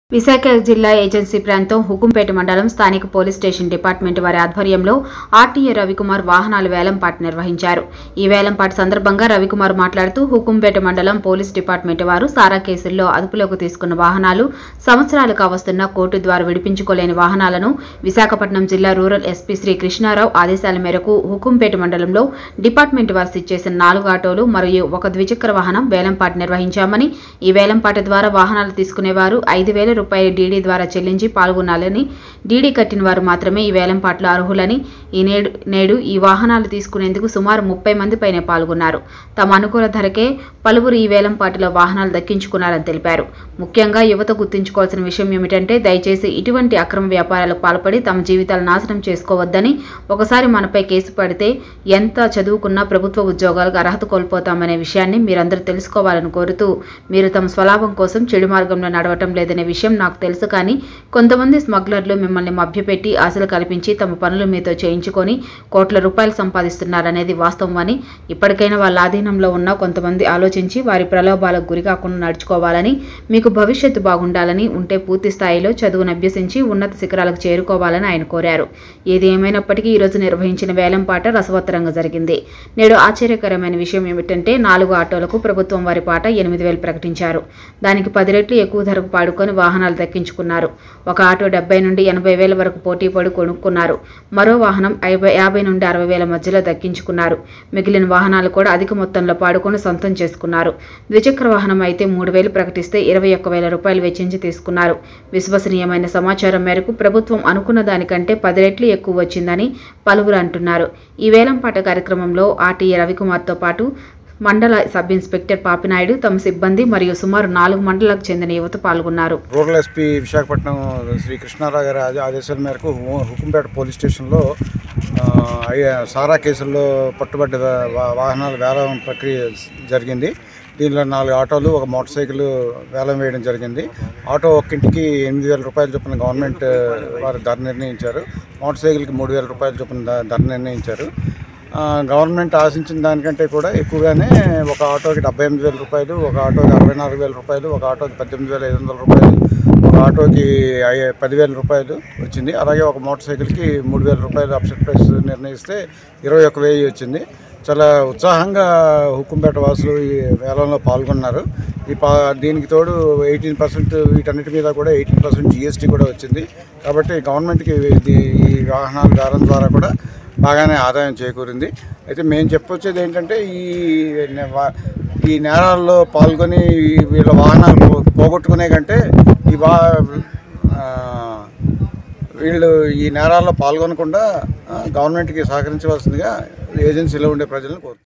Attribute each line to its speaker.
Speaker 1: విశాఖ జిల్లా ఏజెన్సీ ప్రాంతం హుకుంపేట మండలం స్థానిక పోలీస్ స్టేషన్ డిపార్ట్మెంట్ వారి ఆధ్వర్యంలో ఆర్టీఏ రవికుమార్ వాహనాల వేలంపాట నిర్వహించారు ఈ వేలంపాట సందర్భంగా రవికుమార్ మాట్లాడుతూ హుకుంపేట మండలం పోలీస్ డిపార్ట్మెంట్ వారు సారా కేసుల్లో అదుపులోకి తీసుకున్న వాహనాలు సంవత్సరాలు కావస్తున్న కోర్టు ద్వారా విడిపించుకోలేని వాహనాలను విశాఖపట్నం జిల్లా రూరల్ ఎస్పీ శ్రీ కృష్ణారావు ఆదేశాల మేరకు హుకుంపేట మండలంలో డిపార్ట్మెంట్ వారు సిట్ చేసిన నాలుగు ఆటోలు మరియు ఒక ద్విచక్ర వాహనం వేలంపాట నిర్వహించామని ఈ వేలంపాట ద్వారా వాహనాలు తీసుకునేవారు ఐదు వేల రూపాయల డీడీ ద్వారా చెల్లించి పాల్గొనాలని డీడీ కట్టిన వారు మాత్రమే ఈ వేలంపాట్లో అర్హులని ఈ నేడు నేడు ఈ వాహనాలు తీసుకునేందుకు సుమారు ముప్పై మంది పైన పాల్గొన్నారు తమ అనుకూల ధరకే పలువురు ఈ వేలంపాటలో వాహనాలు దక్కించుకున్నారని తెలిపారు ముఖ్యంగా యువత గుర్తుంచుకోవాల్సిన విషయం ఏమిటంటే దయచేసి ఇటువంటి అక్రమ వ్యాపారాలకు పాల్పడి తమ జీవితాలు నాశనం చేసుకోవద్దని ఒకసారి మనపై కేసు పడితే ఎంత చదువుకున్నా ప్రభుత్వ ఉద్యోగాలకు అర్హత కోల్పోతామనే విషయాన్ని మీరందరూ తెలుసుకోవాలని కోరుతూ మీరు తమ స్వలాభం కోసం చెడు మార్గంలో నడవటం లేదనే విషయం నాకు తెలుసు కానీ కొంతమంది స్మగ్లర్లు మిమ్మల్ని మభ్యపెట్టి ఆశలు కల్పించి తమ పనులు మీతో చేయించుకొని కోట్ల రూపాయలు సంపాదిస్తున్నారనేది వాస్తవం అని ఇప్పటికైనా వాళ్ళ ఆధీనంలో ఉన్న కొంతమంది ఆలోచించి వారి ప్రలోభాలకు గురి కాకుండా నడుచుకోవాలని మీకు భవిష్యత్తు బాగుండాలని ఉంటే పూర్తి స్థాయిలో చదువును అభ్యసించి ఉన్నత శిఖరాలకు చేరుకోవాలని ఆయన కోరారు ఏది ఏమైనప్పటికీ ఈరోజు నిర్వహించిన వేలంపాట రసవత్తరంగా జరిగింది నేడు ఆశ్చర్యకరమైన విషయం ఏమిటంటే నాలుగు ఆటోలకు ప్రభుత్వం వారి పాట ఎనిమిది వేలు ప్రకటించారు దానికి పది రెట్లు ఎక్కువ ధరకు పాడుకొని వాహనాలు దక్కించుకున్నారు ఒక ఆటో డెబ్బై నుండి ఎనభై వేల వరకు పోటీ పడి కొనుక్కున్నారు మరో వాహనం ఐబై యాభై నుండి అరవై వేల మధ్యలో దక్కించుకున్నారు మిగిలిన వాహనాలు కూడా అధిక మొత్తంలో పాడుకొని సొంతం చేసుకున్నారు ద్విచక్ర వాహనం అయితే మూడు వేలు ప్రకటిస్తే ఇరవై ఒక్క వేల రూపాయలు వెచ్చించి తీసుకున్నారు విశ్వసనీయమైన సమాచారం మేరకు ప్రభుత్వం అనుకున్న దానికంటే పది రెట్లు ఎక్కువ వచ్చిందని పలువురు అంటున్నారు ఈ వేలంపాట కార్యక్రమంలో ఆర్టీఏ రవికుమార్తో పాటు మండల సబ్ ఇన్స్పెక్టర్ పాపినాయుడు తమ సిబ్బంది మరియు సుమారు నాలుగు మండలాలకు చెందిన యువత పాల్గొన్నారు
Speaker 2: రూరల్ ఎస్పీ విశాఖపట్నం శ్రీ కృష్ణారావు గారి ఆదే- ఆదేశాల మేరకు హు- హుకుంపేట పోలీస్ స్టేషన్లో ఆ, అయ్య- సారా కేసుల్లో పట్టుబడ్డ వా- వాహనాల వేలం ప్రక్రియ జరిగింది దీనిలో నాలుగు ఆటోలు ఒక మోటార్ సైకిల్ వేలం వేయడం జరిగింది ఆటో ఒక్కింటికి ఎనిమిది వేల రూపాయల చొప్పున గవర్నమెంట్ వారు ధర నిర్ణయించారు మోటార్ సైకిల్కి మూడు వేల రూపాయల చొప్పున ధ- ధర నిర్ణయించారు ఆ, గవర్నమెంట్ ఆశించిన దానికంటే కూడా ఎక్కువగానే ఒక ఆటోకి డెబ్బై ఎనిమిది వేల రూపాయలు ఒక ఆటోకి అరవై నాలుగు వేల రూపాయలు ఒక ఆటోకి పద్దెనిమిది వేల ఐదు వందల రూపాయలు ఒక ఆటోకి ఐ- పదివేల రూపాయలు వచ్చింది అలాగే ఒక మోటార్ సైకిల్కి మూడు వేల రూపాయలు అప్సెట్ ప్రైస్ నిర్ణయిస్తే ఇరవై ఒక వెయ్యి వచ్చింది చాలా ఉత్సాహంగా హుకుంపేట వాసులు ఈ వేలంలో పాల్గొన్నారు ఈ పా దీనికి తోడు ఎయిటీన్ పర్సెంట్ వీటన్నిటి మీద కూడా ఎయిటీన్ పర్సెంట్ జిఎస్టీ కూడా వచ్చింది కాబట్టి గవర్నమెంట్కి ఇది ఈ వాహనాల వేలం ద్వారా కూడా బాగానే ఆదాయం చేకూరింది అయితే మేము చెప్పొచ్చేది ఏంటంటే ఈ నే- వా- ఈ నేరాల్లో పాల్గొని ఈ వీళ్ళ వాహనాలు పో- పోగొట్టుకునే కంటే ఈ వా ఆ, వీళ్ళు ఈ నేరాల్లో పాల్గొనకుండా ఆ, గవర్నమెంట్కి సహకరించవలసిందిగా ఏజెన్సీలో ఉండే ప్రజలను కోరుతున్నాను